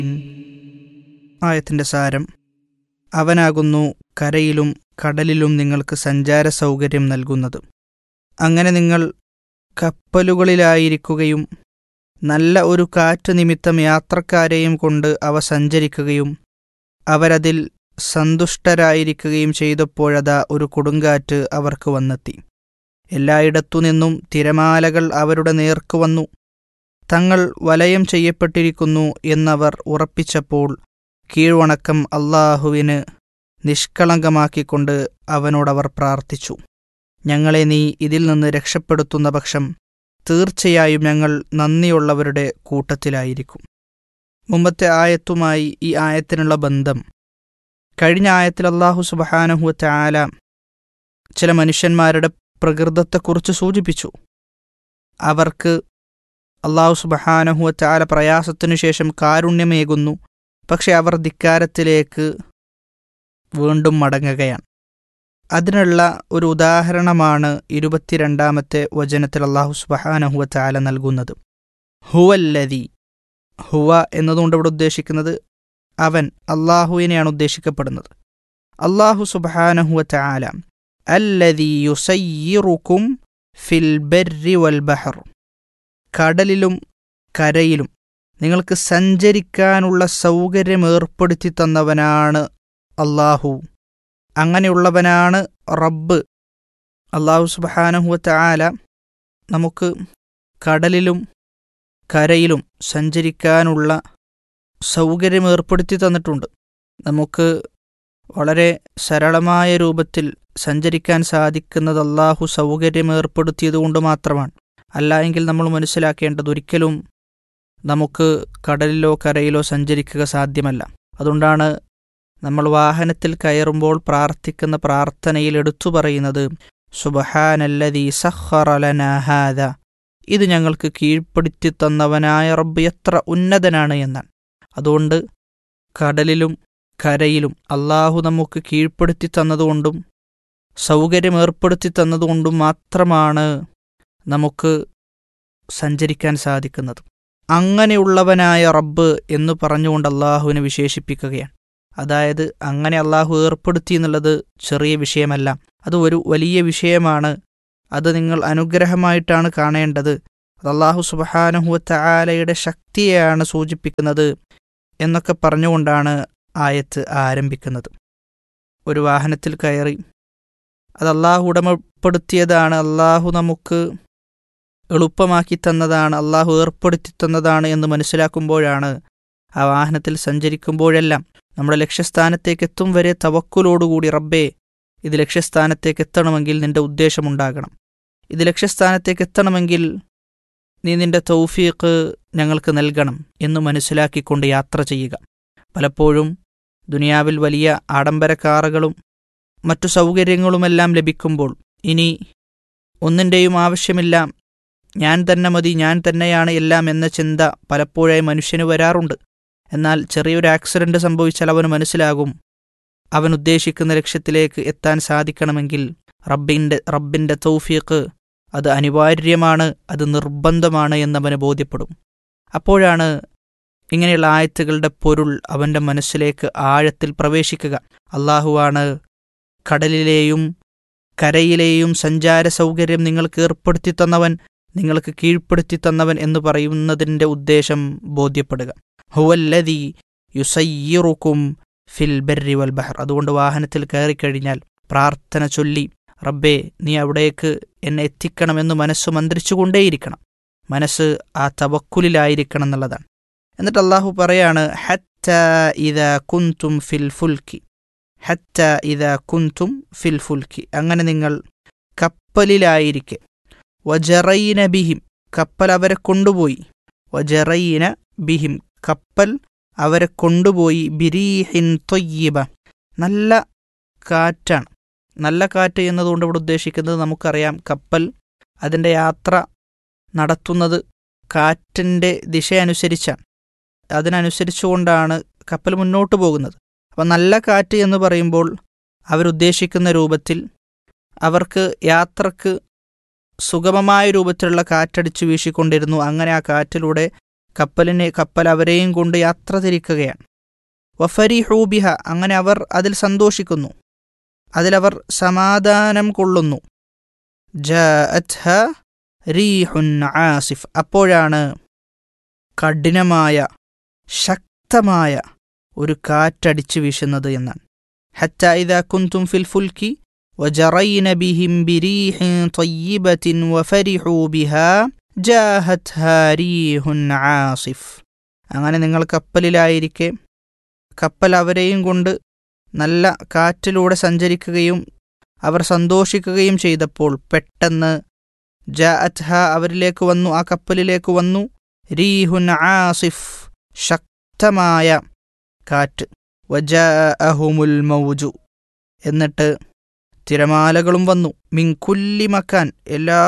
ആയത്തിൻ്റെ സാരം അവനാകുന്നു കരയിലും കടലിലും നിങ്ങൾക്ക് സഞ്ചാര സൗകര്യം നൽകുന്നത് അങ്ങനെ നിങ്ങൾ കപ്പലുകളിലായിരിക്കുകയും നല്ല ഒരു കാറ്റ് നിമിത്തം യാത്രക്കാരെയും കൊണ്ട് അവ സഞ്ചരിക്കുകയും അവരതിൽ സന്തുഷ്ടരായിരിക്കുകയും ചെയ്തപ്പോഴതാ ഒരു കൊടുങ്കാറ്റ് അവർക്ക് വന്നെത്തി എല്ലായിടത്തു നിന്നും തിരമാലകൾ അവരുടെ നേർക്ക് വന്നു തങ്ങൾ വലയം ചെയ്യപ്പെട്ടിരിക്കുന്നു എന്നവർ ഉറപ്പിച്ചപ്പോൾ കീഴ്വണക്കം അള്ളാഹുവിന് നിഷ്കളങ്കമാക്കിക്കൊണ്ട് അവനോടവർ പ്രാർത്ഥിച്ചു ഞങ്ങളെ നീ ഇതിൽ നിന്ന് രക്ഷപ്പെടുത്തുന്ന പക്ഷം തീർച്ചയായും ഞങ്ങൾ നന്ദിയുള്ളവരുടെ കൂട്ടത്തിലായിരിക്കും മുമ്പത്തെ ആയത്തുമായി ഈ ആയത്തിനുള്ള ബന്ധം കഴിഞ്ഞ ആയത്തിൽ അള്ളാഹു സുബഹാനഹു ആല ചില മനുഷ്യന്മാരുടെ പ്രകൃതത്തെക്കുറിച്ച് സൂചിപ്പിച്ചു അവർക്ക് അള്ളാഹു സുബഹാനഹു ആല പ്രയാസത്തിനു ശേഷം കാരുണ്യമേകുന്നു പക്ഷെ അവർ ധിക്കാരത്തിലേക്ക് വീണ്ടും മടങ്ങുകയാണ് അതിനുള്ള ഒരു ഉദാഹരണമാണ് ഇരുപത്തിരണ്ടാമത്തെ വചനത്തിൽ അള്ളാഹു സുബഹാനഹുവ ചാല നൽകുന്നത് ഹുവല്ലതി ഹുവ എന്നതുകൊണ്ട് ഇവിടെ ഉദ്ദേശിക്കുന്നത് അവൻ അള്ളാഹുവിനെയാണ് ഉദ്ദേശിക്കപ്പെടുന്നത് അള്ളാഹു സുബഹാനഹുവ ചാല അല്ലതി യുസയ്യിറുക്കും ഫിൽ ബർരി വൽ ബഹർ കടലിലും കരയിലും നിങ്ങൾക്ക് സഞ്ചരിക്കാനുള്ള സൗകര്യം ഏർപ്പെടുത്തി തന്നവനാണ് അള്ളാഹു അങ്ങനെയുള്ളവനാണ് റബ്ബ് അള്ളാഹു സുബഹാനഹുവത്ത ആല നമുക്ക് കടലിലും കരയിലും സഞ്ചരിക്കാനുള്ള സൗകര്യം ഏർപ്പെടുത്തി തന്നിട്ടുണ്ട് നമുക്ക് വളരെ സരളമായ രൂപത്തിൽ സഞ്ചരിക്കാൻ സാധിക്കുന്നത് അള്ളാഹു സൗകര്യം ഏർപ്പെടുത്തിയതുകൊണ്ട് മാത്രമാണ് അല്ല എങ്കിൽ നമ്മൾ മനസ്സിലാക്കേണ്ടത് ഒരിക്കലും നമുക്ക് കടലിലോ കരയിലോ സഞ്ചരിക്കുക സാധ്യമല്ല അതുകൊണ്ടാണ് നമ്മൾ വാഹനത്തിൽ കയറുമ്പോൾ പ്രാർത്ഥിക്കുന്ന പ്രാർത്ഥനയിൽ എടുത്തു പറയുന്നത് സുബഹാനല്ലതി സഹറലനാഹാദ ഇത് ഞങ്ങൾക്ക് കീഴ്പ്പെടുത്തി തന്നവനായ റബ്ബ് എത്ര ഉന്നതനാണ് എന്നാണ് അതുകൊണ്ട് കടലിലും കരയിലും അള്ളാഹു നമുക്ക് കീഴ്പ്പെടുത്തി തന്നതുകൊണ്ടും സൗകര്യം ഏർപ്പെടുത്തി തന്നതുകൊണ്ടും മാത്രമാണ് നമുക്ക് സഞ്ചരിക്കാൻ സാധിക്കുന്നത് അങ്ങനെയുള്ളവനായ റബ്ബ് എന്ന് പറഞ്ഞുകൊണ്ട് അള്ളാഹുവിനെ വിശേഷിപ്പിക്കുകയാണ് അതായത് അങ്ങനെ അള്ളാഹു ഏർപ്പെടുത്തി എന്നുള്ളത് ചെറിയ വിഷയമല്ല അത് ഒരു വലിയ വിഷയമാണ് അത് നിങ്ങൾ അനുഗ്രഹമായിട്ടാണ് കാണേണ്ടത് അത് അള്ളാഹു സുബഹാനുഹുവത്ത ആലയുടെ ശക്തിയെയാണ് സൂചിപ്പിക്കുന്നത് എന്നൊക്കെ പറഞ്ഞുകൊണ്ടാണ് ആയത്ത് ആരംഭിക്കുന്നത് ഒരു വാഹനത്തിൽ കയറി അത് അള്ളാഹു ഉടമപ്പെടുത്തിയതാണ് അള്ളാഹു നമുക്ക് എളുപ്പമാക്കി തന്നതാണ് അള്ളാഹു ഏർപ്പെടുത്തി തന്നതാണ് എന്ന് മനസ്സിലാക്കുമ്പോഴാണ് ആ വാഹനത്തിൽ സഞ്ചരിക്കുമ്പോഴെല്ലാം നമ്മുടെ ലക്ഷ്യസ്ഥാനത്തേക്ക് എത്തും വരെ തവക്കുലോടുകൂടി റബ്ബേ ഇത് ലക്ഷ്യസ്ഥാനത്തേക്ക് എത്തണമെങ്കിൽ നിന്റെ ഉദ്ദേശമുണ്ടാകണം ഇത് ലക്ഷ്യസ്ഥാനത്തേക്ക് എത്തണമെങ്കിൽ നീ നിന്റെ തൗഫീഖ് ഞങ്ങൾക്ക് നൽകണം എന്ന് മനസ്സിലാക്കിക്കൊണ്ട് യാത്ര ചെയ്യുക പലപ്പോഴും ദുനിയാവിൽ വലിയ ആഡംബര കാറുകളും മറ്റു സൗകര്യങ്ങളുമെല്ലാം ലഭിക്കുമ്പോൾ ഇനി ഒന്നിൻ്റെയും ആവശ്യമില്ല ഞാൻ തന്നെ മതി ഞാൻ തന്നെയാണ് എല്ലാം എന്ന ചിന്ത പലപ്പോഴായി മനുഷ്യന് വരാറുണ്ട് എന്നാൽ ചെറിയൊരു ആക്സിഡന്റ് സംഭവിച്ചാൽ അവന് മനസ്സിലാകും അവൻ ഉദ്ദേശിക്കുന്ന ലക്ഷ്യത്തിലേക്ക് എത്താൻ സാധിക്കണമെങ്കിൽ റബ്ബിൻ്റെ റബ്ബിൻ്റെ തൗഫീഖ് അത് അനിവാര്യമാണ് അത് നിർബന്ധമാണ് എന്നവന് ബോധ്യപ്പെടും അപ്പോഴാണ് ഇങ്ങനെയുള്ള ആയത്തുകളുടെ പൊരുൾ അവൻ്റെ മനസ്സിലേക്ക് ആഴത്തിൽ പ്രവേശിക്കുക അള്ളാഹുവാണ് കടലിലെയും കരയിലെയും സഞ്ചാര സൗകര്യം നിങ്ങൾക്ക് ഏർപ്പെടുത്തി തന്നവൻ നിങ്ങൾക്ക് കീഴ്പ്പെടുത്തി തന്നവൻ എന്ന് പറയുന്നതിൻ്റെ ഉദ്ദേശം ബോധ്യപ്പെടുക ഹുവല്ലതി യുസയ്യിറുക്കും ഫിൽ ബർരി വൽ ബഹർ അതുകൊണ്ട് വാഹനത്തിൽ കയറിക്കഴിഞ്ഞാൽ പ്രാർത്ഥന ചൊല്ലി റബ്ബേ നീ അവിടേക്ക് എന്നെ എത്തിക്കണമെന്ന് മനസ്സ് മന്ത്രിച്ചുകൊണ്ടേയിരിക്കണം മനസ്സ് ആ തവക്കുലിലായിരിക്കണം എന്നുള്ളതാണ് എന്നിട്ട് അള്ളാഹു പറയാണ് ഹത്ത ഇത കുന്തും ഫിൽ ഫുൽക്കി ഹത്ത ഇത കുന്തും ഫിൽ ഫുൽക്കി അങ്ങനെ നിങ്ങൾ കപ്പലിലായിരിക്കെ വജറൈന ബിഹിം കപ്പൽ അവരെ കൊണ്ടുപോയി വജറൈന ബിഹിം കപ്പൽ അവരെ കൊണ്ടുപോയി ബിരീഹിൻ തൊയ്യബ നല്ല കാറ്റാണ് നല്ല കാറ്റ് എന്നതുകൊണ്ട് ഇവിടെ ഉദ്ദേശിക്കുന്നത് നമുക്കറിയാം കപ്പൽ അതിൻ്റെ യാത്ര നടത്തുന്നത് കാറ്റിൻ്റെ ദിശ അനുസരിച്ചാണ് അതിനനുസരിച്ചുകൊണ്ടാണ് കപ്പൽ മുന്നോട്ട് പോകുന്നത് അപ്പം നല്ല കാറ്റ് എന്ന് പറയുമ്പോൾ അവരുദ്ദേശിക്കുന്ന രൂപത്തിൽ അവർക്ക് യാത്രക്ക് സുഗമമായ രൂപത്തിലുള്ള കാറ്റടിച്ചു വീശിക്കൊണ്ടിരുന്നു അങ്ങനെ ആ കാറ്റിലൂടെ കപ്പലിനെ കപ്പൽ അവരെയും കൊണ്ട് യാത്ര തിരിക്കുകയാണ് വഫരി ഹൂബിഹ അങ്ങനെ അവർ അതിൽ സന്തോഷിക്കുന്നു അതിലവർ സമാധാനം കൊള്ളുന്നു ജഅത്ഹ റീഹുൻ ആസിഫ് അപ്പോഴാണ് കഠിനമായ ശക്തമായ ഒരു കാറ്റടിച്ചു വീശുന്നത് എന്നാണ് ഹത്ത ഇദാ കുന്തും ഫിൽ ഫുൽക്കി وجرين بهم بريح طيبة وفرحوا بها جاهتها ريح عاصف അങ്ങനെ നിങ്ങൾ കപ്പലിലായിരിക്കെ കപ്പൽ അവരെയും കൊണ്ട് നല്ല കാറ്റിലൂടെ സഞ്ചരിക്കുകയും അവർ സന്തോഷിക്കുകയും ചെയ്തപ്പോൾ പെട്ടെന്ന് ജാഅത്ഹ അവരിലേക്ക് വന്നു ആ കപ്പലിലേക്ക് വന്നു റീഹുൻ ആസിഫ് ശക്തമായ കാറ്റ് വജഅഹുമുൽ മൗജു എന്നിട്ട് തിരമാലകളും വന്നു മിൻകുല്ലി മക്കാൻ എല്ലാ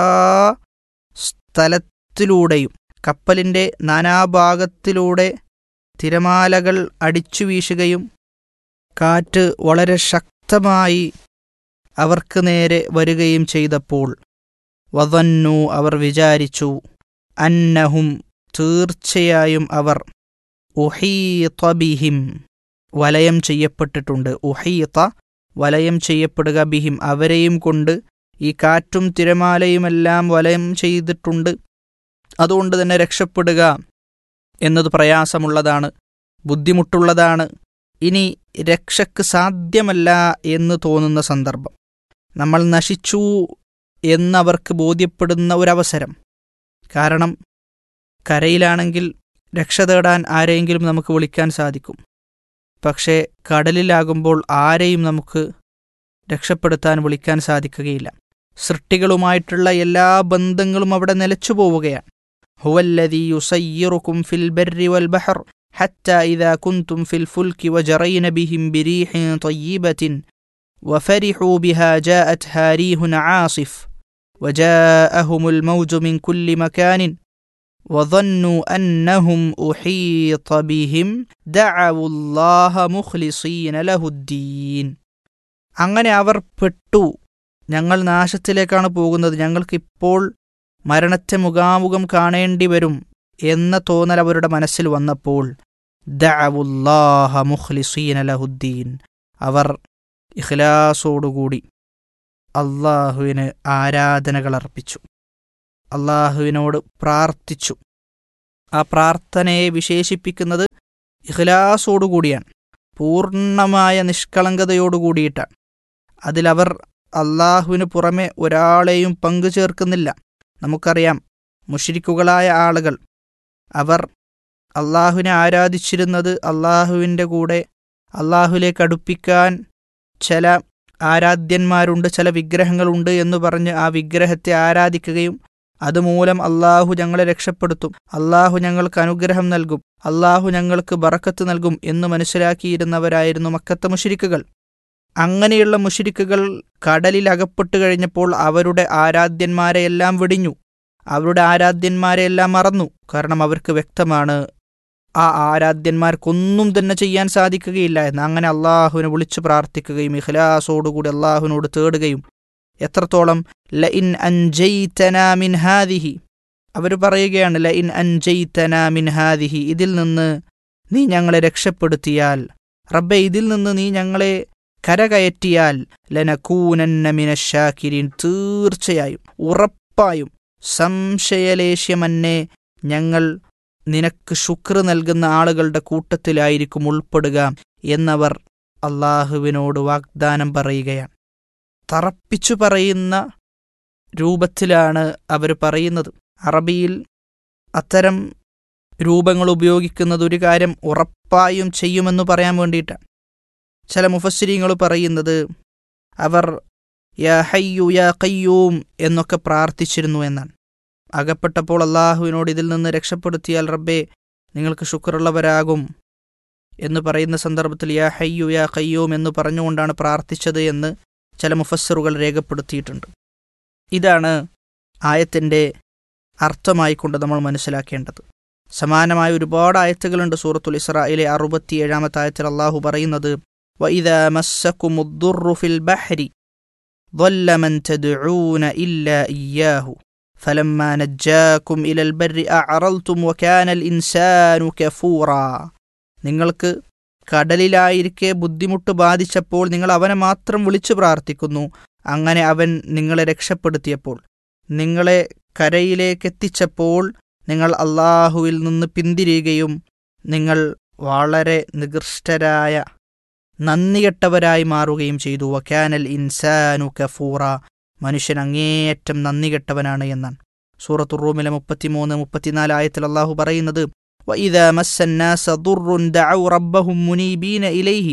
സ്ഥലത്തിലൂടെയും കപ്പലിൻ്റെ നാനാഭാഗത്തിലൂടെ തിരമാലകൾ അടിച്ചു വീശുകയും കാറ്റ് വളരെ ശക്തമായി അവർക്ക് നേരെ വരികയും ചെയ്തപ്പോൾ വതന്നു അവർ വിചാരിച്ചു അന്നഹും തീർച്ചയായും അവർ ഉഹീത്ത ബിഹിം വലയം ചെയ്യപ്പെട്ടിട്ടുണ്ട് ഉഹീത്ത വലയം ചെയ്യപ്പെടുക ബിഹിം അവരെയും കൊണ്ട് ഈ കാറ്റും തിരമാലയുമെല്ലാം വലയം ചെയ്തിട്ടുണ്ട് അതുകൊണ്ട് തന്നെ രക്ഷപ്പെടുക എന്നത് പ്രയാസമുള്ളതാണ് ബുദ്ധിമുട്ടുള്ളതാണ് ഇനി രക്ഷയ്ക്ക് സാധ്യമല്ല എന്ന് തോന്നുന്ന സന്ദർഭം നമ്മൾ നശിച്ചു എന്നവർക്ക് ബോധ്യപ്പെടുന്ന ഒരവസരം കാരണം കരയിലാണെങ്കിൽ രക്ഷ തേടാൻ ആരെയെങ്കിലും നമുക്ക് വിളിക്കാൻ സാധിക്കും പക്ഷേ കടലിലാകുമ്പോൾ ആരെയും നമുക്ക് രക്ഷപ്പെടുത്താൻ വിളിക്കാൻ സാധിക്കുകയില്ല സൃഷ്ടികളുമായിട്ടുള്ള എല്ലാ ബന്ധങ്ങളും അവിടെ നിലച്ചു പോവുകയാണ് ഹുവല്ലദി യുസയ്യിറുക്കും ഫിൽ ബർരി വൽ ബഹർ حتى إذا كنتم في الفلك وجرين بهم بريح طيبة وفرحوا بها جاءتها ريح عاصف وجاءهم الموج من كل مكان وظنوا أنهم أحيط بهم دعوا الله مخلصين له الدين അങ്ങനെ അവർ പെട്ടു ഞങ്ങൾ നാശത്തിലേക്കാണ് പോകുന്നത് ഞങ്ങൾക്കിപ്പോൾ മരണത്തെ മുഖാമുഖം കാണേണ്ടി വരും എന്ന തോന്നൽ അവരുടെ മനസ്സിൽ വന്നപ്പോൾ ദഅവുല്ലാഹ മുഖ്ലിസീന ലഹുദ്ദീൻ അവർ ഇഖ്ലാസോടുകൂടി അള്ളാഹുവിന് ആരാധനകൾ അർപ്പിച്ചു അള്ളാഹുവിനോട് പ്രാർത്ഥിച്ചു ആ പ്രാർത്ഥനയെ വിശേഷിപ്പിക്കുന്നത് ഇഖ്ലാസോടുകൂടിയാണ് പൂർണ്ണമായ നിഷ്കളങ്കതയോടുകൂടിയിട്ടാണ് അതിലവർ അള്ളാഹുവിന് പുറമെ ഒരാളെയും പങ്കു ചേർക്കുന്നില്ല നമുക്കറിയാം മുഷിരിക്കുകളായ ആളുകൾ അവർ അള്ളാഹുവിനെ ആരാധിച്ചിരുന്നത് അള്ളാഹുവിൻ്റെ കൂടെ അള്ളാഹുലേക്ക് അടുപ്പിക്കാൻ ചില ആരാധ്യന്മാരുണ്ട് ചില വിഗ്രഹങ്ങളുണ്ട് എന്ന് പറഞ്ഞ് ആ വിഗ്രഹത്തെ ആരാധിക്കുകയും അതുമൂലം അള്ളാഹു ഞങ്ങളെ രക്ഷപ്പെടുത്തും അള്ളാഹു ഞങ്ങൾക്ക് അനുഗ്രഹം നൽകും അള്ളാഹു ഞങ്ങൾക്ക് ബറക്കത്ത് നൽകും എന്ന് മനസ്സിലാക്കിയിരുന്നവരായിരുന്നു മക്കത്തെ മുഷിരിക്കുകൾ അങ്ങനെയുള്ള മുഷിരിക്കുകൾ കടലിൽ അകപ്പെട്ടു കഴിഞ്ഞപ്പോൾ അവരുടെ ആരാധ്യന്മാരെയെല്ലാം വെടിഞ്ഞു അവരുടെ ആരാധ്യന്മാരെയെല്ലാം മറന്നു കാരണം അവർക്ക് വ്യക്തമാണ് ആ ആരാധ്യന്മാർക്കൊന്നും തന്നെ ചെയ്യാൻ സാധിക്കുകയില്ല എന്ന് അങ്ങനെ അള്ളാഹുവിനെ വിളിച്ചു പ്രാർത്ഥിക്കുകയും ഇഖ്ലാസോടുകൂടി അള്ളാഹുവിനോട് തേടുകയും എത്രത്തോളം ല ഇൻ അൻജൈതന മിൻ ഹാദിഹി അവർ പറയുകയാണ് ല ഇൻ അൻജൈതന മിൻ ഹാദിഹി ഇതിൽ നിന്ന് നീ ഞങ്ങളെ രക്ഷപ്പെടുത്തിയാൽ റബ്ബെ ഇതിൽ നിന്ന് നീ ഞങ്ങളെ കരകയറ്റിയാൽ ലനക്കൂനന്ന മിനശാക്കിരീൻ തീർച്ചയായും ഉറപ്പായും സംശയലേശ്യമന്നെ ഞങ്ങൾ നിനക്ക് ശുക്ർ നൽകുന്ന ആളുകളുടെ കൂട്ടത്തിലായിരിക്കും ഉൾപ്പെടുക എന്നവർ അള്ളാഹുവിനോട് വാഗ്ദാനം പറയുകയാണ് തറപ്പിച്ചു പറയുന്ന രൂപത്തിലാണ് അവർ പറയുന്നത് അറബിയിൽ അത്തരം രൂപങ്ങൾ ഉപയോഗിക്കുന്നത് ഒരു കാര്യം ഉറപ്പായും ചെയ്യുമെന്ന് പറയാൻ വേണ്ടിയിട്ടാണ് ചില മുഫസ്സിരിങ്ങൾ പറയുന്നത് അവർ യാ ഹയ്യു യാ കയ്യൂം എന്നൊക്കെ പ്രാർത്ഥിച്ചിരുന്നു എന്നാണ് അകപ്പെട്ടപ്പോൾ അള്ളാഹുവിനോട് ഇതിൽ നിന്ന് രക്ഷപ്പെടുത്തിയാൽ റബ്ബേ നിങ്ങൾക്ക് ശുക്രുള്ളവരാകും എന്ന് പറയുന്ന സന്ദർഭത്തിൽ യാ ഹയ്യു യാ കയ്യൂം എന്ന് പറഞ്ഞുകൊണ്ടാണ് പ്രാർത്ഥിച്ചത് എന്ന് ചില മുഫස්සറുകൾ രേഖപ്പെടുത്തിയിട്ടുണ്ട് ഇതാണ് ആയത്തിൻ്റെ അർത്ഥമായിക്കൊണ്ട് നമ്മൾ മനസ്സിലാക്കേണ്ടത് സമാനമായ ഒരുപാട് ആയത്തുകളുണ്ട് സൂറത്തുൽ ഇസ്രായിലെ അറുപത്തിയേഴാമത്തെ ആയത്തിൽ അള്ളാഹു പറയുന്നത് وإذا مسكم الضر في البحر ضل من تدعون إلا إياه فلما نجاكم إلى البر أعرضتم وكان الإنسان كفورا നിങ്ങൾക്ക് കടലിലായിരിക്കെ ബുദ്ധിമുട്ട് ബാധിച്ചപ്പോൾ നിങ്ങൾ അവനെ മാത്രം വിളിച്ചു പ്രാർത്ഥിക്കുന്നു അങ്ങനെ അവൻ നിങ്ങളെ രക്ഷപ്പെടുത്തിയപ്പോൾ നിങ്ങളെ കരയിലേക്കെത്തിച്ചപ്പോൾ നിങ്ങൾ അള്ളാഹുവിൽ നിന്ന് പിന്തിരിയുകയും നിങ്ങൾ വളരെ നികൃഷ്ടരായ നന്ദികെട്ടവരായി മാറുകയും ചെയ്തു വക്കാനൽ ഇൻസാനു കഫൂറ മനുഷ്യൻ അങ്ങേയറ്റം നന്ദികെട്ടവനാണ് എന്നാണ് സൂറത്തു റൂമിലെ മുപ്പത്തിമൂന്ന് മുപ്പത്തിനാല് ആയത്തിൽ അള്ളാഹു പറയുന്നത് وإذا مس الناس ضر دعوا ربهم منيبين إليه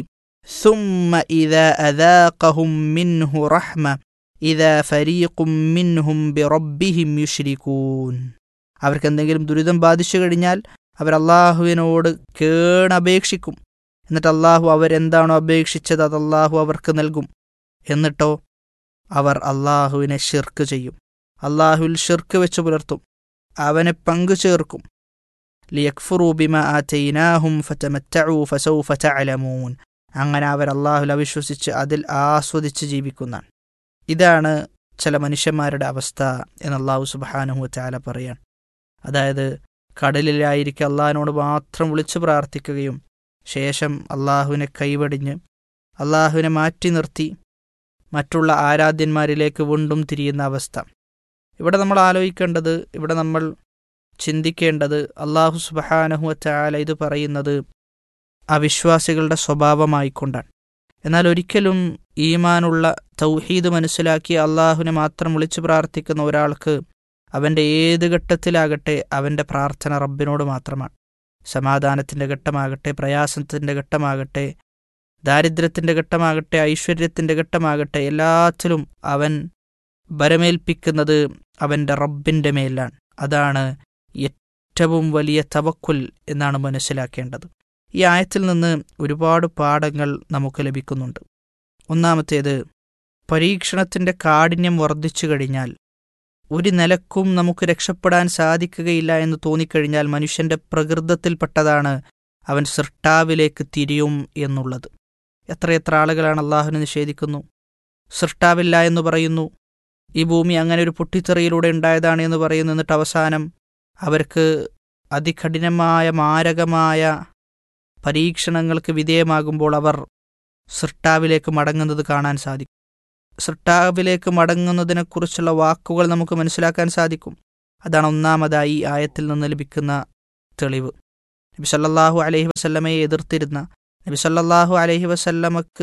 ثم إذا أذاقهم منه رحمة إذا فريق منهم بربهم يشركون അവർക്ക് എന്തെങ്കിലും ദുരിതം ബാധിച്ചു കഴിഞ്ഞാൽ അവർ അള്ളാഹുവിനോട് കേണപേക്ഷിക്കും എന്നിട്ട് അള്ളാഹു അവരെന്താണോ അപേക്ഷിച്ചത് അത് അള്ളാഹു അവർക്ക് നൽകും എന്നിട്ടോ അവർ അള്ളാഹുവിനെ ഷിർക്ക് ചെയ്യും അള്ളാഹുവിൽ ഷിർക്ക് വെച്ച് പുലർത്തും അവനെ പങ്കു ചേർക്കും ലിയക്ഫുറൂ ബിമ ആറ്റൈനാഹും ഫതമത്തഉ ഫസൗഫ തഅലമൂൻ അങ്ങനെ അവർ അള്ളാഹുൽ അവിശ്വസിച്ച് അതിൽ ആസ്വദിച്ച് ജീവിക്കുന്നതാണ് ഇതാണ് ചില മനുഷ്യന്മാരുടെ അവസ്ഥ എന്ന് അള്ളാഹു സുബാനുഹു ചാല പറയാൻ അതായത് കടലിലായിരിക്കെ അള്ളാഹിനോട് മാത്രം വിളിച്ചു പ്രാർത്ഥിക്കുകയും ശേഷം അള്ളാഹുവിനെ കൈവടിഞ്ഞ് അള്ളാഹുവിനെ മാറ്റി നിർത്തി മറ്റുള്ള ആരാധ്യന്മാരിലേക്ക് വീണ്ടും തിരിയുന്ന അവസ്ഥ ഇവിടെ നമ്മൾ ആലോചിക്കേണ്ടത് ഇവിടെ നമ്മൾ ചിന്തിക്കേണ്ടത് അള്ളാഹു സുബഹാനഹു ചാല ഇത് പറയുന്നത് അവിശ്വാസികളുടെ സ്വഭാവമായിക്കൊണ്ടാണ് എന്നാൽ ഒരിക്കലും ഈമാനുള്ള തൗഹീദ് മനസ്സിലാക്കി അള്ളാഹുവിനെ മാത്രം വിളിച്ചു പ്രാർത്ഥിക്കുന്ന ഒരാൾക്ക് അവൻ്റെ ഏത് ഘട്ടത്തിലാകട്ടെ അവൻ്റെ പ്രാർത്ഥന റബ്ബിനോട് മാത്രമാണ് സമാധാനത്തിൻ്റെ ഘട്ടമാകട്ടെ പ്രയാസത്തിൻ്റെ ഘട്ടമാകട്ടെ ദാരിദ്ര്യത്തിൻ്റെ ഘട്ടമാകട്ടെ ഐശ്വര്യത്തിൻ്റെ ഘട്ടമാകട്ടെ എല്ലാത്തിലും അവൻ ബരമേൽപ്പിക്കുന്നത് അവൻ്റെ റബ്ബിൻ്റെ മേലാണ് അതാണ് ഏറ്റവും വലിയ തവക്കുൽ എന്നാണ് മനസ്സിലാക്കേണ്ടത് ഈ ആയത്തിൽ നിന്ന് ഒരുപാട് പാഠങ്ങൾ നമുക്ക് ലഭിക്കുന്നുണ്ട് ഒന്നാമത്തേത് പരീക്ഷണത്തിൻ്റെ കാഠിന്യം വർദ്ധിച്ചു കഴിഞ്ഞാൽ ഒരു നിലക്കും നമുക്ക് രക്ഷപ്പെടാൻ സാധിക്കുകയില്ല എന്ന് തോന്നിക്കഴിഞ്ഞാൽ മനുഷ്യന്റെ പ്രകൃതത്തിൽപ്പെട്ടതാണ് അവൻ സൃഷ്ടാവിലേക്ക് തിരിയും എന്നുള്ളത് എത്രയെത്ര ആളുകളാണ് അള്ളാഹുവിനെ നിഷേധിക്കുന്നു സൃഷ്ടാവില്ല എന്ന് പറയുന്നു ഈ ഭൂമി അങ്ങനെ ഒരു പൊട്ടിത്തെറിയിലൂടെ ഉണ്ടായതാണ് എന്ന് പറയുന്നു എന്നിട്ട് അവസാനം അവർക്ക് അതികഠിനമായ മാരകമായ പരീക്ഷണങ്ങൾക്ക് വിധേയമാകുമ്പോൾ അവർ സൃഷ്ടാവിലേക്ക് മടങ്ങുന്നത് കാണാൻ സാധിക്കും സൃഷ്ടാവിലേക്ക് മടങ്ങുന്നതിനെക്കുറിച്ചുള്ള വാക്കുകൾ നമുക്ക് മനസ്സിലാക്കാൻ സാധിക്കും അതാണ് ഒന്നാമതായി ഈ ആയത്തിൽ നിന്ന് ലഭിക്കുന്ന തെളിവ് നബി സല്ലല്ലാഹു അലൈഹി വസല്ലമയെ എതിർത്തിരുന്ന നബി സല്ലല്ലാഹു അലൈഹി വസല്ലമക്ക്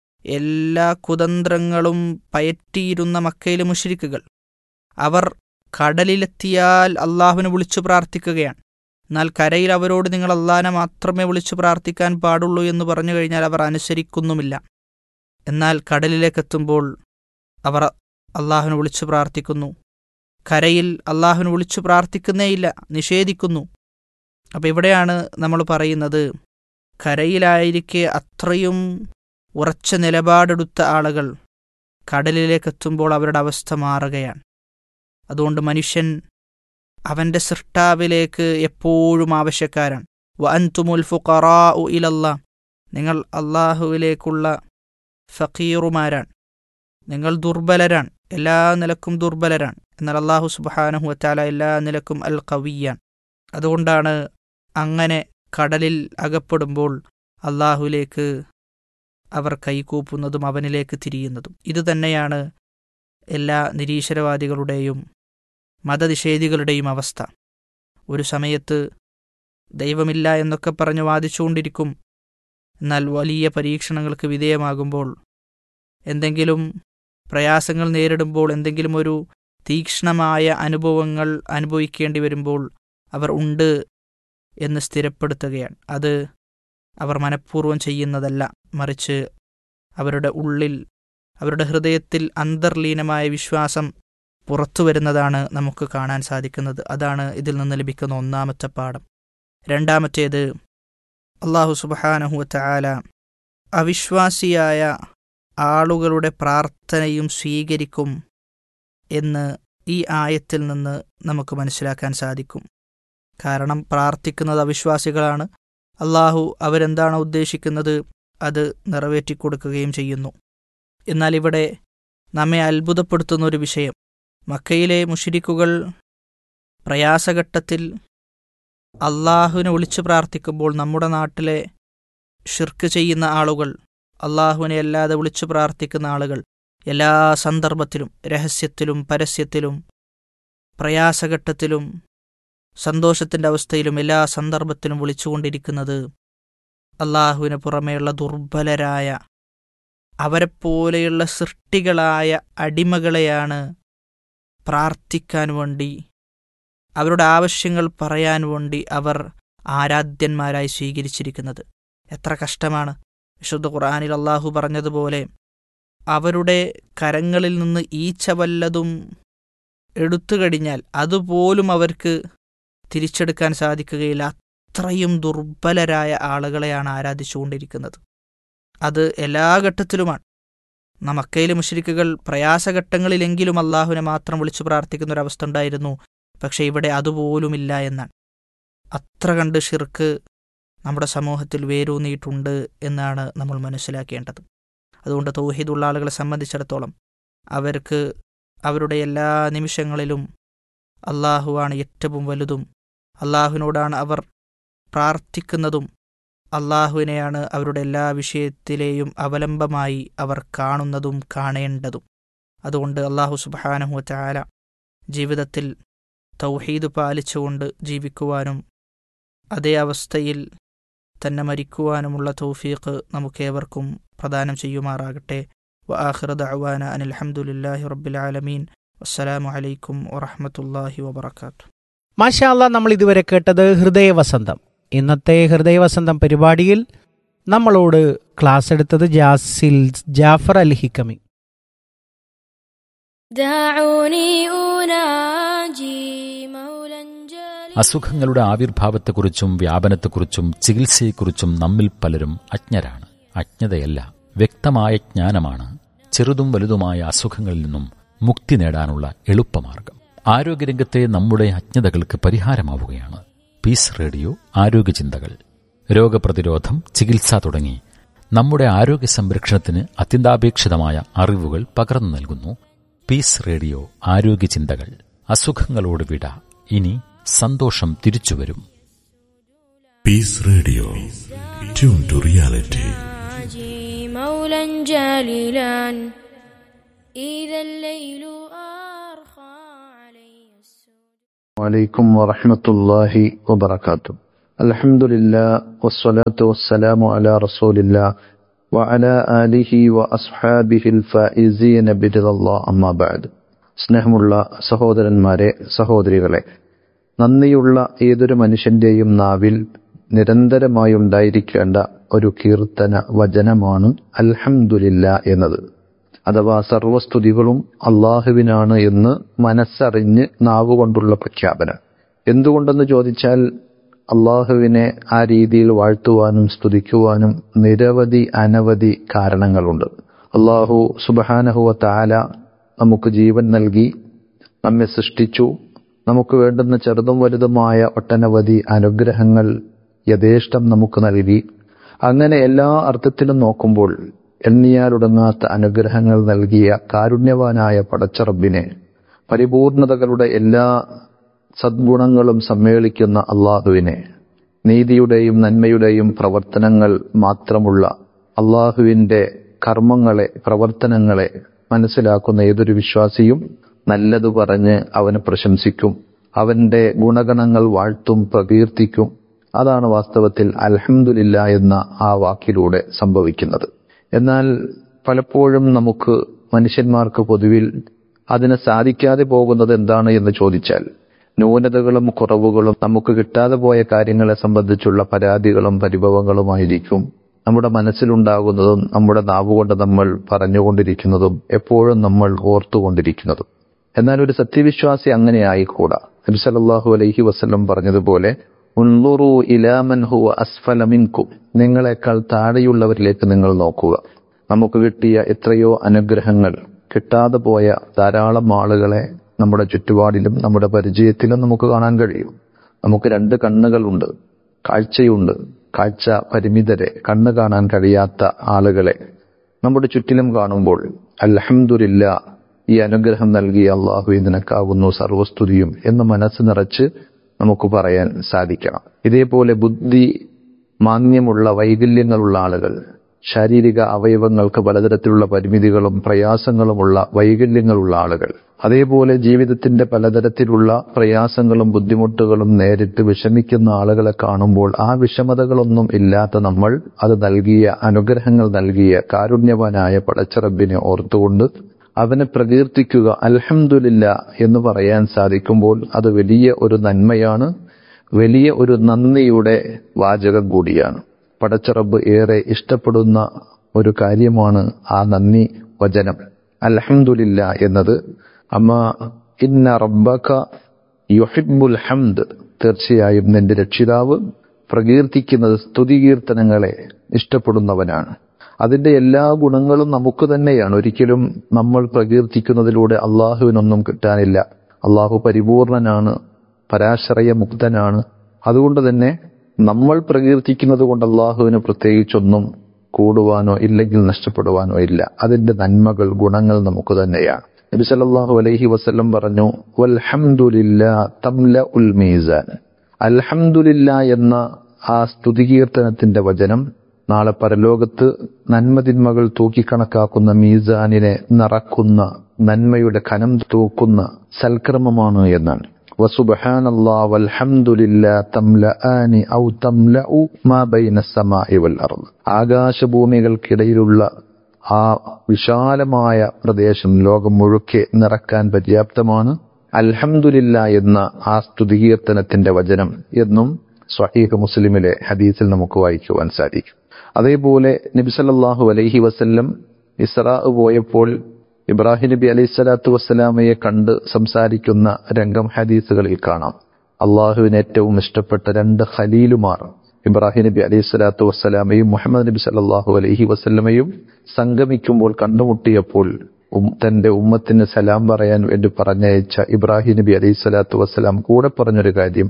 എല്ലാ കുതന്ത്രങ്ങളും പയറ്റിയിരുന്ന മക്കയിലെ മുഷിരിക്കുകൾ അവർ കടലിലെത്തിയാൽ അള്ളാഹുവിനെ വിളിച്ചു പ്രാർത്ഥിക്കുകയാണ് എന്നാൽ കരയിൽ അവരോട് നിങ്ങൾ അള്ളാഹിനെ മാത്രമേ വിളിച്ചു പ്രാർത്ഥിക്കാൻ പാടുള്ളൂ എന്ന് പറഞ്ഞു കഴിഞ്ഞാൽ അവർ അനുസരിക്കുന്നുമില്ല എന്നാൽ കടലിലേക്കെത്തുമ്പോൾ അവർ അള്ളാഹുവിനെ വിളിച്ചു പ്രാർത്ഥിക്കുന്നു കരയിൽ അള്ളാഹുവിനെ വിളിച്ചു പ്രാർത്ഥിക്കുന്നേയില്ല നിഷേധിക്കുന്നു അപ്പം ഇവിടെയാണ് നമ്മൾ പറയുന്നത് കരയിലായിരിക്കെ അത്രയും ഉറച്ച നിലപാടെടുത്ത ആളുകൾ കടലിലേക്കെത്തുമ്പോൾ അവരുടെ അവസ്ഥ മാറുകയാണ് അതുകൊണ്ട് മനുഷ്യൻ അവൻ്റെ സൃഷ്ടാവിലേക്ക് എപ്പോഴും ആവശ്യക്കാരാണ് വ അൻതുമുൽ ഫുഖറാ ഇലല്ല നിങ്ങൾ അള്ളാഹുവിലേക്കുള്ള ഫക്കീറുമാരാണ് നിങ്ങൾ ദുർബലരാണ് എല്ലാ നിലക്കും ദുർബലരാണ് എന്നാൽ അള്ളാഹു സുബാനഹു വറ്റാല എല്ലാ നിലക്കും അൽ കവിയാണ് അതുകൊണ്ടാണ് അങ്ങനെ കടലിൽ അകപ്പെടുമ്പോൾ അള്ളാഹുലേക്ക് അവർ കൈകൂപ്പുന്നതും അവനിലേക്ക് തിരിയുന്നതും ഇത് തന്നെയാണ് എല്ലാ നിരീശ്വരവാദികളുടെയും മതനിഷേധികളുടെയും അവസ്ഥ ഒരു സമയത്ത് ദൈവമില്ല എന്നൊക്കെ പറഞ്ഞ് വാദിച്ചുകൊണ്ടിരിക്കും എന്നാൽ വലിയ പരീക്ഷണങ്ങൾക്ക് വിധേയമാകുമ്പോൾ എന്തെങ്കിലും പ്രയാസങ്ങൾ നേരിടുമ്പോൾ എന്തെങ്കിലും ഒരു തീക്ഷ്ണമായ അനുഭവങ്ങൾ അനുഭവിക്കേണ്ടി വരുമ്പോൾ അവർ ഉണ്ട് എന്ന് സ്ഥിരപ്പെടുത്തുകയാണ് അത് അവർ മനഃപൂർവ്വം ചെയ്യുന്നതല്ല മറിച്ച് അവരുടെ ഉള്ളിൽ അവരുടെ ഹൃദയത്തിൽ അന്തർലീനമായ വിശ്വാസം പുറത്തു വരുന്നതാണ് നമുക്ക് കാണാൻ സാധിക്കുന്നത് അതാണ് ഇതിൽ നിന്ന് ലഭിക്കുന്ന ഒന്നാമത്തെ പാഠം രണ്ടാമത്തേത് അള്ളാഹു സുബാനഹുവത്ത ആല അവിശ്വാസിയായ ആളുകളുടെ പ്രാർത്ഥനയും സ്വീകരിക്കും എന്ന് ഈ ആയത്തിൽ നിന്ന് നമുക്ക് മനസ്സിലാക്കാൻ സാധിക്കും കാരണം പ്രാർത്ഥിക്കുന്നത് അവിശ്വാസികളാണ് അള്ളാഹു അവരെന്താണോ ഉദ്ദേശിക്കുന്നത് അത് നിറവേറ്റിക്കൊടുക്കുകയും ചെയ്യുന്നു എന്നാൽ ഇവിടെ നമ്മെ അത്ഭുതപ്പെടുത്തുന്ന ഒരു വിഷയം മക്കയിലെ മുഷിരിക്കുകൾ പ്രയാസഘട്ടത്തിൽ അള്ളാഹുവിനെ വിളിച്ചു പ്രാർത്ഥിക്കുമ്പോൾ നമ്മുടെ നാട്ടിലെ ഷിർക്ക് ചെയ്യുന്ന ആളുകൾ അള്ളാഹുവിനെ അല്ലാതെ വിളിച്ചു പ്രാർത്ഥിക്കുന്ന ആളുകൾ എല്ലാ സന്ദർഭത്തിലും രഹസ്യത്തിലും പരസ്യത്തിലും പ്രയാസഘട്ടത്തിലും സന്തോഷത്തിൻ്റെ അവസ്ഥയിലും എല്ലാ സന്ദർഭത്തിലും വിളിച്ചുകൊണ്ടിരിക്കുന്നത് അള്ളാഹുവിന് പുറമേയുള്ള ദുർബലരായ അവരെപ്പോലെയുള്ള സൃഷ്ടികളായ അടിമകളെയാണ് പ്രാർത്ഥിക്കാൻ വേണ്ടി അവരുടെ ആവശ്യങ്ങൾ പറയാൻ വേണ്ടി അവർ ആരാധ്യന്മാരായി സ്വീകരിച്ചിരിക്കുന്നത് എത്ര കഷ്ടമാണ് വിശുദ്ധ ഖുർആാനിൽ അള്ളാഹു പറഞ്ഞതുപോലെ അവരുടെ കരങ്ങളിൽ നിന്ന് ഈച്ച വല്ലതും എടുത്തു കഴിഞ്ഞാൽ അതുപോലും അവർക്ക് തിരിച്ചെടുക്കാൻ സാധിക്കുകയില്ല അത്രയും ദുർബലരായ ആളുകളെയാണ് ആരാധിച്ചുകൊണ്ടിരിക്കുന്നത് അത് എല്ലാ ഘട്ടത്തിലുമാണ് മക്കയിലെ മുഷരിക്കുകൾ പ്രയാസഘട്ടങ്ങളിലെങ്കിലും അള്ളാഹുവിനെ മാത്രം വിളിച്ചു പ്രാർത്ഥിക്കുന്ന ഒരവസ്ഥ ഉണ്ടായിരുന്നു പക്ഷേ ഇവിടെ അതുപോലുമില്ല എന്നാണ് അത്ര കണ്ട് ഷിർക്ക് നമ്മുടെ സമൂഹത്തിൽ വേരൂന്നിയിട്ടുണ്ട് എന്നാണ് നമ്മൾ മനസ്സിലാക്കേണ്ടത് അതുകൊണ്ട് തൗഹീദുള്ള ആളുകളെ സംബന്ധിച്ചിടത്തോളം അവർക്ക് അവരുടെ എല്ലാ നിമിഷങ്ങളിലും അള്ളാഹുവാണ് ഏറ്റവും വലുതും അള്ളാഹുവിനോടാണ് അവർ പ്രാർത്ഥിക്കുന്നതും അള്ളാഹുവിനെയാണ് അവരുടെ എല്ലാ വിഷയത്തിലെയും അവലംബമായി അവർ കാണുന്നതും കാണേണ്ടതും അതുകൊണ്ട് അള്ളാഹു സുബാനഹു ചാല ജീവിതത്തിൽ തൗഹീദ് പാലിച്ചുകൊണ്ട് ജീവിക്കുവാനും അതേ അവസ്ഥയിൽ തന്നെ മരിക്കുവാനുമുള്ള തൗഫീഖ് നമുക്കേവർക്കും പ്രദാനം ചെയ്യുമാറാകട്ടെ വ ആഖിറ ദഅവാന അനിൽ ഹംദുലില്ലാഹി റബ്ബിൽ ആലമീൻ അസ്സലാമു അലൈക്കും വറഹ്മത്തുള്ളാഹി വബറകാതുഹു മാഷാല്ല നമ്മൾ ഇതുവരെ കേട്ടത് ഹൃദയവസന്തം ഇന്നത്തെ ഹൃദയവസന്തം പരിപാടിയിൽ നമ്മളോട് ക്ലാസ് എടുത്തത് ജാസിൽ ജാഫർ അൽ ഹിക്കമി دعوني أناجي مولا جليلا അസുഖങ്ങളുടെ ആവിർഭാവത്തെക്കുറിച്ചും വ്യാപനത്തെക്കുറിച്ചും ചികിത്സയെക്കുറിച്ചും നമ്മിൽ പലരും അജ്ഞരാണ് അജ്ഞതയല്ല വ്യക്തമായ ജ്ഞാനമാണ് ചെറുതും വലുതുമായ അസുഖങ്ങളിൽ നിന്നും മുക്തി നേടാനുള്ള എളുപ്പമാർഗം ആരോഗ്യരംഗത്തെ നമ്മുടെ അജ്ഞതകൾക്ക് പരിഹാരമാവുകയാണ് പീസ് റേഡിയോ ആരോഗ്യചിന്തകൾ രോഗപ്രതിരോധം ചികിത്സ തുടങ്ങി നമ്മുടെ ആരോഗ്യ സംരക്ഷണത്തിന് അത്യന്താപേക്ഷിതമായ അറിവുകൾ പകർന്നു നൽകുന്നു പീസ് റേഡിയോ ആരോഗ്യചിന്തകൾ അസുഖങ്ങളോട് വിട ഇനി സന്തോഷം തിരിച്ചുവരും Peace Radio. Tune to reality. أناجي مولا جليلا إذا الليل أرخى علي السود عليكم ورحمة الله وبركاته الحمد لله والصلاة والسلام على رسول الله وعلى آله وأصحابه الفائزين برضا الله أما بعد സ്നേഹമുള്ള സഹോദരന്മാരെ സഹോദരികളെ നന്ദിയുള്ള ഏതൊരു മനുഷ്യന്റെയും നാവിൽ നിരന്തരമായി ഉണ്ടായിരിക്കേണ്ട ഒരു കീർത്തന വചനമാണ് അൽഹംദുലില്ല എന്നത് അഥവാ സർവസ്തുതികളും അള്ളാഹുവിനാണ് എന്ന് മനസ്സറിഞ്ഞ് നാവുകൊണ്ടുള്ള പ്രഖ്യാപനം എന്തുകൊണ്ടെന്ന് ചോദിച്ചാൽ അള്ളാഹുവിനെ ആ രീതിയിൽ വാഴ്ത്തുവാനും സ്തുതിക്കുവാനും നിരവധി അനവധി കാരണങ്ങളുണ്ട് അള്ളാഹു സുബഹാനഹുവ താല നമുക്ക് ജീവൻ നൽകി നമ്മെ സൃഷ്ടിച്ചു നമുക്ക് വേണ്ടുന്ന ചെറുതും വലുതുമായ ഒട്ടനവധി അനുഗ്രഹങ്ങൾ യഥേഷ്ടം നമുക്ക് നൽകി അങ്ങനെ എല്ലാ അർത്ഥത്തിലും നോക്കുമ്പോൾ എണ്ണിയാലൊടുങ്ങാത്ത അനുഗ്രഹങ്ങൾ നൽകിയ കാരുണ്യവാനായ പടച്ചറബിനെ പരിപൂർണതകളുടെ എല്ലാ സദ്ഗുണങ്ങളും സമ്മേളിക്കുന്ന അള്ളാഹുവിനെ നീതിയുടെയും നന്മയുടെയും പ്രവർത്തനങ്ങൾ മാത്രമുള്ള അള്ളാഹുവിൻ്റെ കർമ്മങ്ങളെ പ്രവർത്തനങ്ങളെ മനസ്സിലാക്കുന്ന ഏതൊരു വിശ്വാസിയും നല്ലത് പറഞ്ഞ് അവനെ പ്രശംസിക്കും അവന്റെ ഗുണഗണങ്ങൾ വാഴ്ത്തും പ്രകീർത്തിക്കും അതാണ് വാസ്തവത്തിൽ അൽഹംദുലില്ല എന്ന ആ വാക്കിലൂടെ സംഭവിക്കുന്നത് എന്നാൽ പലപ്പോഴും നമുക്ക് മനുഷ്യന്മാർക്ക് പൊതുവിൽ അതിന് സാധിക്കാതെ പോകുന്നത് എന്താണ് എന്ന് ചോദിച്ചാൽ ന്യൂനതകളും കുറവുകളും നമുക്ക് കിട്ടാതെ പോയ കാര്യങ്ങളെ സംബന്ധിച്ചുള്ള പരാതികളും പരിഭവങ്ങളുമായിരിക്കും നമ്മുടെ മനസ്സിലുണ്ടാകുന്നതും നമ്മുടെ നാവുകൊണ്ട് നമ്മൾ പറഞ്ഞുകൊണ്ടിരിക്കുന്നതും എപ്പോഴും നമ്മൾ ഓർത്തുകൊണ്ടിരിക്കുന്നതും എന്നാൽ ഒരു സത്യവിശ്വാസി അങ്ങനെ ആയിക്കൂടാ നബി സല്ലല്ലാഹു അലൈഹി വസല്ലം പറഞ്ഞതുപോലെ ഉൻളുറു ഇലാമൻ ഹുവ അസ്ഫല മിൻകും നിങ്ങളെക്കാൾ താഴെയുള്ളവരിലേക്ക് നിങ്ങൾ നോക്കുക നമുക്ക് കിട്ടിയ എത്രയോ അനുഗ്രഹങ്ങൾ കിട്ടാതെ പോയ ധാരാളം ആളുകളെ നമ്മുടെ ചുറ്റുപാടിലും നമ്മുടെ പരിചയത്തിലും നമുക്ക് കാണാൻ കഴിയും നമുക്ക് രണ്ട് കണ്ണുകളുണ്ട് കാഴ്ചയുണ്ട് കാഴ്ച പരിമിതരെ കണ്ണ് കാണാൻ കഴിയാത്ത ആളുകളെ നമ്മുടെ ചുറ്റിലും കാണുമ്പോൾ അൽഹംദുലില്ല ഈ അനുഗ്രഹം നൽകിയ അള്ളാഹു നിനക്കാവുന്നു സർവസ്തുതിയും എന്ന് മനസ്സ് നിറച്ച് നമുക്ക് പറയാൻ സാധിക്കണം ഇതേപോലെ ബുദ്ധി മാന്യമുള്ള വൈകല്യങ്ങളുള്ള ആളുകൾ ശാരീരിക അവയവങ്ങൾക്ക് പലതരത്തിലുള്ള പരിമിതികളും പ്രയാസങ്ങളുമുള്ള വൈകല്യങ്ങളുള്ള ആളുകൾ അതേപോലെ ജീവിതത്തിന്റെ പലതരത്തിലുള്ള പ്രയാസങ്ങളും ബുദ്ധിമുട്ടുകളും നേരിട്ട് വിഷമിക്കുന്ന ആളുകളെ കാണുമ്പോൾ ആ വിഷമതകളൊന്നും ഇല്ലാത്ത നമ്മൾ അത് നൽകിയ അനുഗ്രഹങ്ങൾ നൽകിയ കാരുണ്യവാനായ പടച്ചറബിനെ ഓർത്തുകൊണ്ട് അവനെ പ്രകീർത്തിക്കുക അൽഹംദുലില്ല എന്ന് പറയാൻ സാധിക്കുമ്പോൾ അത് വലിയ ഒരു നന്മയാണ് വലിയ ഒരു നന്ദിയുടെ വാചകം കൂടിയാണ് പടച്ചറബ് ഏറെ ഇഷ്ടപ്പെടുന്ന ഒരു കാര്യമാണ് ആ നന്ദി വചനം അൽഹംദുലില്ല എന്നത് അമ്മ ഇന്ന റബ്ബക യുഹിബുൽ ഹംദ് തീർച്ചയായും നിന്റെ രക്ഷിതാവ് പ്രകീർത്തിക്കുന്നത് സ്തുതികീർത്തനങ്ങളെ ഇഷ്ടപ്പെടുന്നവനാണ് അതിന്റെ എല്ലാ ഗുണങ്ങളും നമുക്ക് തന്നെയാണ് ഒരിക്കലും നമ്മൾ പ്രകീർത്തിക്കുന്നതിലൂടെ അള്ളാഹുവിനൊന്നും കിട്ടാനില്ല അള്ളാഹു പരിപൂർണനാണ് പരാശ്രയ മുക്തനാണ് അതുകൊണ്ട് തന്നെ നമ്മൾ പ്രകീർത്തിക്കുന്നത് കൊണ്ട് അള്ളാഹുവിന് പ്രത്യേകിച്ചൊന്നും കൂടുവാനോ ഇല്ലെങ്കിൽ നഷ്ടപ്പെടുവാനോ ഇല്ല അതിന്റെ നന്മകൾ ഗുണങ്ങൾ നമുക്ക് തന്നെയാണ് നബി സല്ലല്ലാഹു അലൈഹി വസല്ലം പറഞ്ഞു വൽഹംദുലില്ലാ തംല ഉൽ മീസാൻ അൽഹംദുലില്ല എന്ന ആ സ്തുതികീർത്തനത്തിന്റെ വചനം നാളെ പരലോകത്ത് നന്മതിന്മകൾ തൂക്കിക്കണക്കാക്കുന്ന മീസാനിനെ നിറക്കുന്ന നന്മയുടെ കനം തൂക്കുന്ന സൽക്രമമാണ് എന്നാണ് وسبحان الله والحمد لله تملأان أو تملأ ما بين السماء والأرض ആകാശഭൂമികൾക്കിടയിലുള്ള ആ വിശാലമായ പ്രദേശം ലോകം മുഴുക്കെ നിറക്കാൻ പര്യാപ്തമാണ് അൽഹംദുലില്ല എന്ന ആ സ്തുതികീർത്തനത്തിന്റെ വചനം എന്നും സ്വഹീഹ് മുസ്ലിമിലെ ഹദീസിൽ നമുക്ക് വായിക്കുവാൻ സാധിക്കും അതേപോലെ നബിസല്ലാഹു അലൈഹി വസല്ലം ഇസ്രാ പോയപ്പോൾ ഇബ്രാഹിം നബി അലൈഹി സ്വലാത്തു വസ്സലാമയെ കണ്ട് സംസാരിക്കുന്ന രംഗം ഹദീസുകളിൽ കാണാം അള്ളാഹുവിന് ഏറ്റവും ഇഷ്ടപ്പെട്ട രണ്ട് ഖലീലുമാർ ഇബ്രാഹിം നബി അലൈഹി സ്വലാത്തു വസ്സലാമയും മുഹമ്മദ് നബി സല്ലാഹു അലൈഹി വസ്ലമയും സംഗമിക്കുമ്പോൾ കണ്ടുമുട്ടിയപ്പോൾ തന്റെ ഉമ്മത്തിന് സലാം പറയാൻ വേണ്ടി പറഞ്ഞയച്ച ഇബ്രാഹിം നബി അലൈഹി സ്വലാത്തു വസ്സലാം കൂടെ പറഞ്ഞൊരു കാര്യം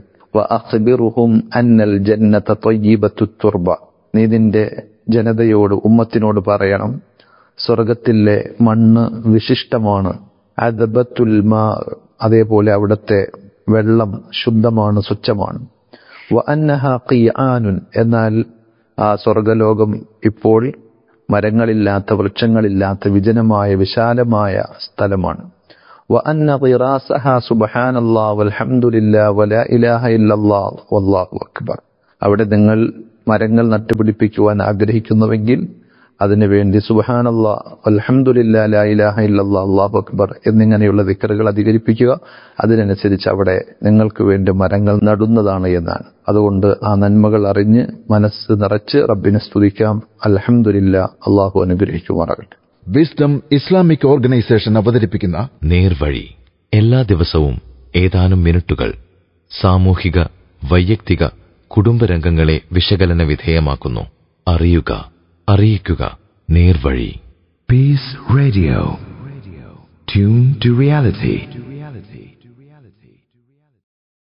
അന്നൽ ജന്നത തുർബ നീ നിന്റെ ജനതയോട് ഉമ്മത്തിനോട് പറയണം സ്വർഗത്തിലെ മണ്ണ് വിശിഷ്ടമാണ് അദബത്തുൽ മാ അതേപോലെ അവിടുത്തെ വെള്ളം ശുദ്ധമാണ് സ്വച്ഛമാണ് വ അന്നഹ ഖിയാനുൻ എന്നാൽ ആ സ്വർഗലോകം ഇപ്പോൾ മരങ്ങളില്ലാത്ത വൃക്ഷങ്ങളില്ലാത്ത വിജനമായ വിശാലമായ സ്ഥലമാണ് വ അന്ന ഖിറാസഹ സുബ്ഹാനല്ലാ വൽഹംദുലില്ലാ വലാ ഇലാഹ ഇല്ലല്ലാ വല്ലാഹു അക്ബർ അവിടെ നിങ്ങൾ മരങ്ങൾ നട്ടുപിടിപ്പിക്കുവാൻ ആഗ്രഹിക്കുന്നുവെങ്കിൽ അതിനുവേണ്ടി സുബഹാനല്ലാ അൽഹംദുലില്ലാ ലാ ഇലാഹ ഇല്ലല്ലാ അല്ലാഹു അക്ബർ എന്നിങ്ങനെയുള്ള ദിക്കറുകൾ അധികരിപ്പിക്കുക അതിനനുസരിച്ച് അവിടെ നിങ്ങൾക്ക് വേണ്ടി മരങ്ങൾ നടുന്നതാണ് എന്നാണ് അതുകൊണ്ട് ആ നന്മകൾ അറിഞ്ഞ് മനസ്സ് നിറച്ച് റബ്ബിനെ സ്തുതിക്കാം അൽഹംദുലില്ലാ അള്ളാഹു അനുഗ്രഹിക്കുമാറാകട്ടെ വിസ്ഡം ഇസ്ലാമിക് ഓർഗനൈസേഷൻ അവതരിപ്പിക്കുന്ന നേർവഴി എല്ലാ ദിവസവും ഏതാനും മിനിറ്റുകൾ സാമൂഹിക വൈയക്തിക കുടുംബരംഗങ്ങളെ വിശകലന വിധേയമാക്കുന്നു അറിയുക അറിയിക്കുക നേർവഴി Peace Radio. Tune to reality.